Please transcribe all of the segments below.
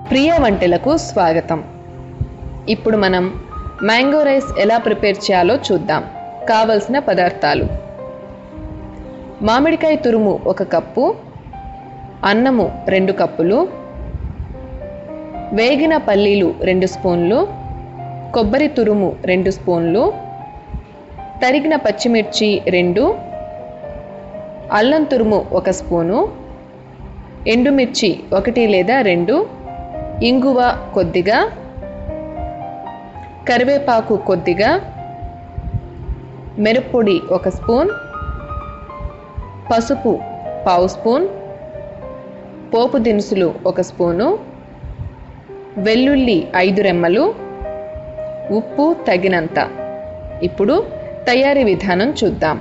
ప్రియ వంటలకు స్వాగతం ఇప్పుడు మనం మ్యాంగో రైస్ ఎలా ప్రిపేర్ చేయాలో చూద్దాం కావలసిన పదార్థాలు మామిడికాయ తురుము ఒక కప్పు అన్నము రెండు కప్పులు వేగిన పల్లీలు రెండు స్పూన్లు కొబ్బరి తురుము రెండు స్పూన్లు తరిగిన పచ్చిమిర్చి రెండు అల్లం తురుము ఒక స్పూను ఎండుమిర్చి ఒకటి లేదా రెండు ఇంగువ కొద్దిగా కరివేపాకు కొద్దిగా మిరప్పొడి ఒక స్పూన్ పసుపు పావు స్పూన్ పోపు దినుసులు ఒక స్పూను వెల్లుల్లి ఐదు రెమ్మలు ఉప్పు తగినంత ఇప్పుడు తయారీ విధానం చూద్దాం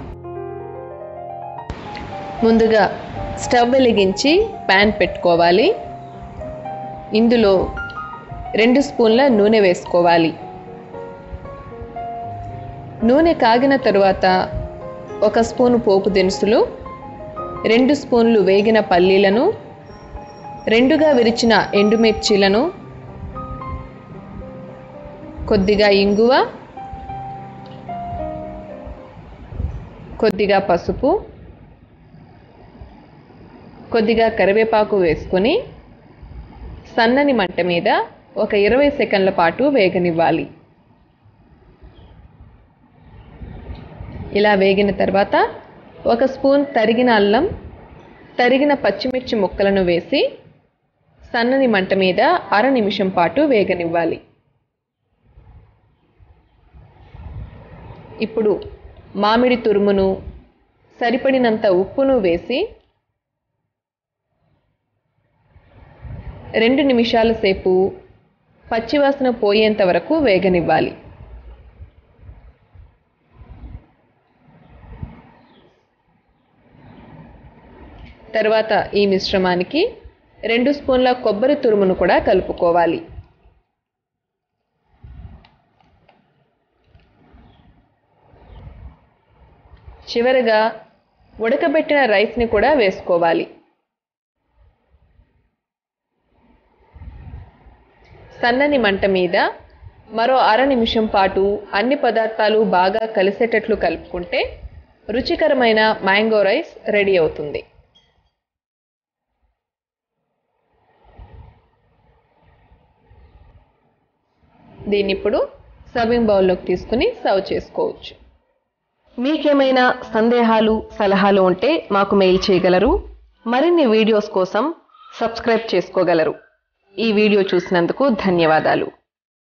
ముందుగా స్టవ్ వెలిగించి ప్యాన్ పెట్టుకోవాలి ఇందులో రెండు స్పూన్ల నూనె వేసుకోవాలి నూనె కాగిన తరువాత ఒక స్పూను పోపు దినుసులు రెండు స్పూన్లు వేగిన పల్లీలను రెండుగా విరిచిన ఎండుమిర్చీలను కొద్దిగా ఇంగువ కొద్దిగా పసుపు కొద్దిగా కరివేపాకు వేసుకొని సన్నని మంట మీద ఒక ఇరవై సెకండ్ల పాటు వేగనివ్వాలి ఇలా వేగిన తర్వాత ఒక స్పూన్ తరిగిన అల్లం తరిగిన పచ్చిమిర్చి ముక్కలను వేసి సన్నని మంట మీద అర నిమిషం పాటు వేగనివ్వాలి ఇప్పుడు మామిడి తురుమును సరిపడినంత ఉప్పును వేసి రెండు నిమిషాల సేపు పచ్చివాసన పోయేంత వరకు వేగనివ్వాలి తర్వాత ఈ మిశ్రమానికి రెండు స్పూన్ల కొబ్బరి తురుమును కూడా కలుపుకోవాలి చివరగా ఉడకబెట్టిన రైస్ని కూడా వేసుకోవాలి సన్నని మంట మీద మరో అర నిమిషం పాటు అన్ని పదార్థాలు బాగా కలిసేటట్లు కలుపుకుంటే రుచికరమైన మ్యాంగో రైస్ రెడీ అవుతుంది దీన్ని ఇప్పుడు సర్వింగ్ బౌల్లోకి తీసుకుని సర్వ్ చేసుకోవచ్చు మీకేమైనా సందేహాలు సలహాలు ఉంటే మాకు మెయిల్ చేయగలరు మరిన్ని వీడియోస్ కోసం సబ్స్క్రైబ్ చేసుకోగలరు ఈ వీడియో చూసినందుకు ధన్యవాదాలు